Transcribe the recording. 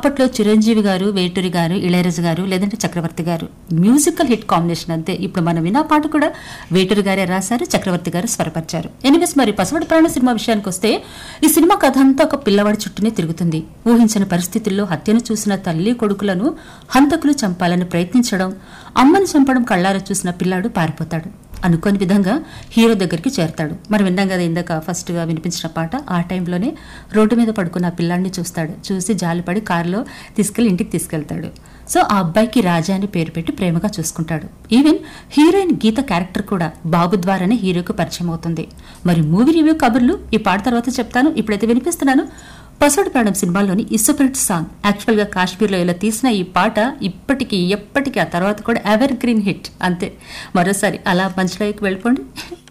అప్పట్లో చిరంజీవి గారు వేటూరి గారు ఇళయరాజు గారు లేదంటే చక్రవర్తి గారు మ్యూజికల్ హిట్ కాంబినేషన్ అంతే ఇప్పుడు మనం విన్న పాట కూడా వేటూరి గారే రాశారు చక్రవర్తి గారు స్వరపరిచారు ఎనివేస్ మరి పసవడి ప్రాణ సినిమా విషయానికి వస్తే ఈ సినిమా కథ అంతా ఒక పిల్లవాడి చుట్టూనే తిరుగుతుంది ఊహించని పరిస్థితుల్లో హత్యను చూసిన తల్లి కొడుకులను హంతకులు చంపాలని ప్రయత్నించడం అమ్మని చంపడం కళ్ళారా చూసిన పిల్లాడు పారిపోతాడు అనుకోని విధంగా హీరో దగ్గరికి చేరతాడు మరి విన్నాం కదా ఇందాక ఫస్ట్ గా వినిపించిన పాట ఆ టైంలోనే రోడ్డు మీద పడుకున్న ఆ పిల్లాడిని చూస్తాడు చూసి జాలిపడి కారులో తీసుకెళ్లి ఇంటికి తీసుకెళ్తాడు సో ఆ అబ్బాయికి రాజా అని పేరు పెట్టి ప్రేమగా చూసుకుంటాడు ఈవెన్ హీరోయిన్ గీత క్యారెక్టర్ కూడా బాబు ద్వారానే హీరోకి పరిచయం అవుతుంది మరి మూవీ రివ్యూ కబుర్లు ఈ పాట తర్వాత చెప్తాను ఇప్పుడైతే వినిపిస్తున్నాను పసోడి ప్రాణం సినిమాలోని ఇసోపెరిట్ సాంగ్ యాక్చువల్ గా కాశ్మీర్లో ఇలా తీసిన ఈ పాట ఇప్పటికీ ఎప్పటికీ ఆ తర్వాత కూడా ఎవర్ గ్రీన్ హిట్ అంతే మరోసారి అలా మంచిలోకి వెళ్ళిపోండి